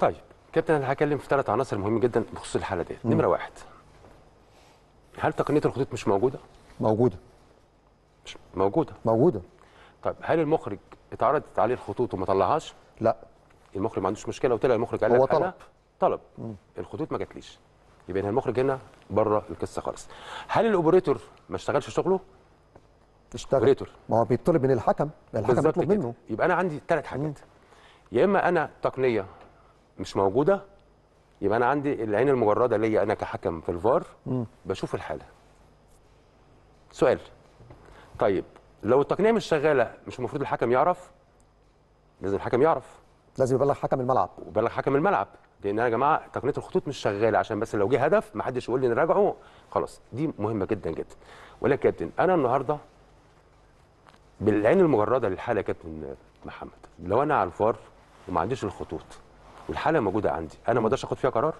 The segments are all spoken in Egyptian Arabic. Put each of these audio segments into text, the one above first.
طيب كابتن انا هتكلم في ثلاث عناصر مهمين جدا بخصوص الحاله ديت نمره واحد هل تقنيه الخطوط مش موجوده موجوده مش موجوده موجوده طيب هل المخرج اتعرضت عليه الخطوط وما طلعهاش لا المخرج ما عندوش مشكله وطلع المخرج قال هو لك أنا طلب. طلب الخطوط ما جاتليش يبقى هنا المخرج هنا بره القصه خالص هل الاوبريتور ما اشتغلش شغله اشتغل اوبريتور ما هو بيطلب من الحكم الحكم بالظبط يطلب كده. منه يبقى انا عندي ثلاث حاجات يا اما انا تقنيه مش موجوده يبقى انا عندي العين المجرده ليا انا كحكم في الفار بشوف الحاله سؤال طيب لو التقنيه مش شغاله مش المفروض الحكم يعرف لازم الحكم يعرف لازم يبلغ حكم الملعب وبلغ حكم الملعب لان يا جماعه تقنيه الخطوط مش شغاله عشان بس لو جه هدف ما حدش يقول لي نراجعه خلاص دي مهمه جدا جدا ولا كابتن انا النهارده بالعين المجرده للحاله يا كابتن محمد لو انا على الفار وما عنديش الخطوط والحاله موجوده عندي انا ما اقدرش اخد فيها قرار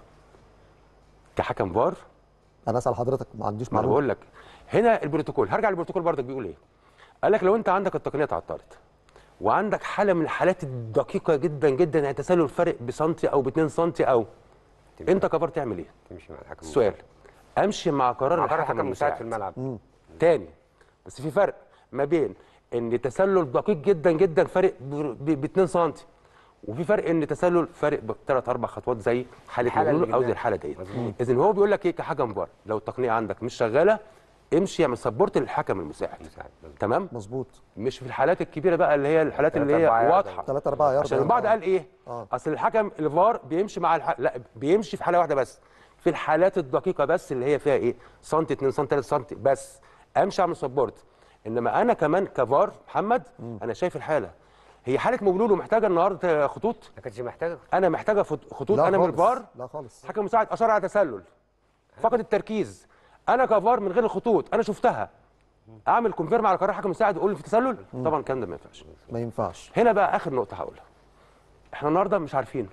كحكم فار انا اسال حضرتك ما عنديش ما انا معلومه بقول لك هنا البروتوكول هرجع للبروتوكول برضك بيقول ايه قال لك لو انت عندك التقنيه اتعطلت وعندك حاله من الحالات الدقيقه جدا جدا يعني تسلل فرق بسنتي او ب 2 سنتي او انت كفار تعمل ايه تمشي مع الحكم السؤال امشي مع قرار مع قرار الحكم الحكم المساعد المساعد في الملعب تاني بس في فرق ما بين ان تسلل دقيق جدا جدا فارق ب 2 سم وفي فرق ان تسلل فارق بثلاث اربع خطوات زي حاله الحالة اللي مغلول او زي قدام. الحاله ديت مظبوط. اذا هو بيقول لك ايه كحكم فار لو التقنيه عندك مش شغاله امشي اعمل سبورت للحكم المساعد المساعد، مظبوط. تمام مظبوط مش في الحالات الكبيره بقى اللي هي الحالات اللي تلاتة أربعة هي يارد. واضحه 3 4 يارد عشان البعض قال ايه آه. اصل الحكم الفار بيمشي مع الح... لا بيمشي في حاله واحده بس في الحالات الدقيقه بس اللي هي فيها ايه سنتي 2 سم 3 سم بس امشي اعمل سبورت انما انا كمان كفار محمد انا شايف الحاله هي حاله مبلول ومحتاجه النهارده خطوط ما كانش محتاجه انا محتاجه فت- خطوط لا انا من خالص. الفار لا خالص الحكم المساعد اشار على تسلل فقد التركيز انا كفار من غير الخطوط انا شفتها اعمل كونفيرم على قرار الحكم المساعد واقول في تسلل طبعا الكلام ده ما ينفعش ما ينفعش هنا بقى اخر نقطه هقولها احنا النهارده مش عارفين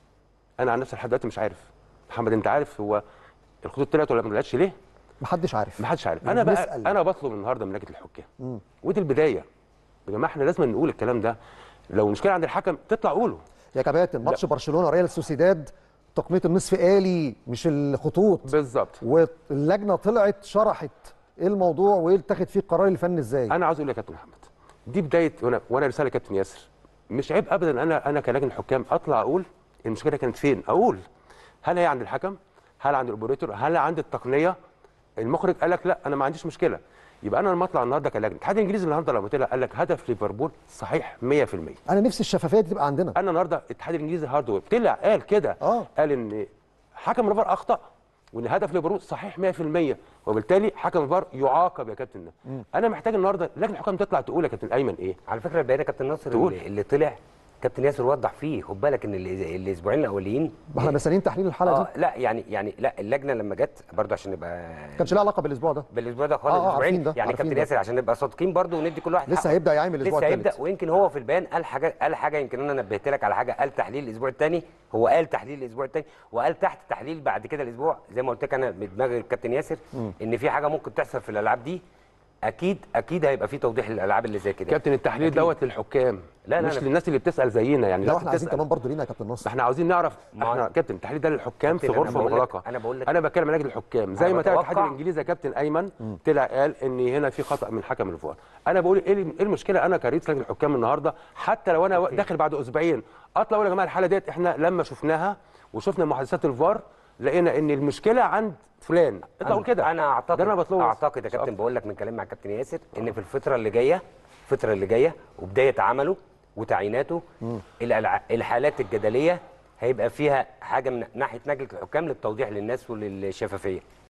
انا عن نفسي لحد دلوقتي مش عارف محمد انت عارف هو الخطوط طلعت ولا ما طلعتش ليه محدش عارف ما حدش عارف انا بقى بنسأل. انا بطلب النهارده من لجنه الحكام ودي البدايه يا جماعه احنا لازم نقول الكلام ده لو مشكله عند الحكم تطلع قوله يا كباتن ماتش برشلونه ريال سوسيداد تقنيه النصف آلي مش الخطوط بالظبط واللجنه طلعت شرحت ايه الموضوع وايه اتخذ فيه القرار الفني ازاي انا عاوز اقول لك يا كابتن محمد دي بدايه وانا وانا رساله كابتن ياسر مش عيب ابدا انا انا كلجنه حكام اطلع اقول المشكله كانت فين اقول هل هي عند الحكم هل عند الاوبريتور هل عند التقنيه المخرج قال لك لا انا ما عنديش مشكله يبقى انا لما اطلع النهارده كلجنه الاتحاد الانجليزي النهارده لما طلع قال لك هدف ليفربول صحيح 100% انا نفسي الشفافيه دي تبقى عندنا انا النهارده الاتحاد الانجليزي هاردوير طلع قال كده آه. قال ان حكم الفار اخطا وان هدف ليفربول صحيح 100% وبالتالي حكم الفار يعاقب يا كابتن انا محتاج النهارده لجنه الحكام تطلع تقول يا كابتن ايمن ايه على فكره البيان يا كابتن ناصر تقول. اللي, اللي طلع كابتن ياسر وضح فيه خد بالك ان ال- الاسبوعين الاولين ما احنا مستنيين تحليل الحلقه اه دي لا يعني يعني لا اللجنه لما جت برضه عشان نبقى ما كانش لها علاقه بالاسبوع ده بالاسبوع ده خالص آه، آه، الاسبوعين عارفين ده، يعني عارفين كابتن ده. ياسر عشان نبقى صادقين برضه وندي كل واحد لسه حقه. هيبدأ يعمل الأسبوع لسه هيبدا التالت. ويمكن هو في البيان قال حاجه قال حاجه يمكن انا نبهت لك على حاجه قال تحليل الاسبوع الثاني هو قال تحليل الاسبوع الثاني وقال تحت تحليل بعد كده الاسبوع زي ما قلت لك انا بدماغ الكابتن ياسر ان في حاجه ممكن تحصل في الالعاب دي اكيد اكيد هيبقى في توضيح للالعاب اللي زي كده كابتن التحليل أكيد. دوت للحكام لا، لا، مش لا. للناس اللي بتسال زينا يعني لا الناس احنا عايزين بتسأل. كمان برضه لينا يا كابتن نصر احنا عاوزين نعرف ما- احنا كابتن التحليل ده للحكام في كابتن، أنا غرفه بقول لك- مغلقه أنا بقول لك- انا بتكلم عن لجنه الحكام زي أنا ما طلع الاتحاد بتوقع- الانجليزي يا كابتن ايمن طلع قال ان هنا في خطا من حكم الفار انا بقول ايه إيه المشكله انا كرئيس لجنه الحكام النهارده حتى لو انا داخل بعد اسبوعين اطلع اقول يا جماعه الحاله ديت احنا لما شفناها وشفنا محادثات الفار لقينا ان المشكله عند فلان اطلع قول كده انا اعتقد ده انا بطلبه بس. اعتقد يا مش كابتن أكتر. بقول لك من كلام مع كابتن ياسر ان في الفتره اللي جايه الفتره اللي جايه وبدايه عمله وتعييناته الألع- الحالات الجدليه هيبقى فيها حاجه من ناحيه لجنه الحكام للتوضيح للناس وللشفافيه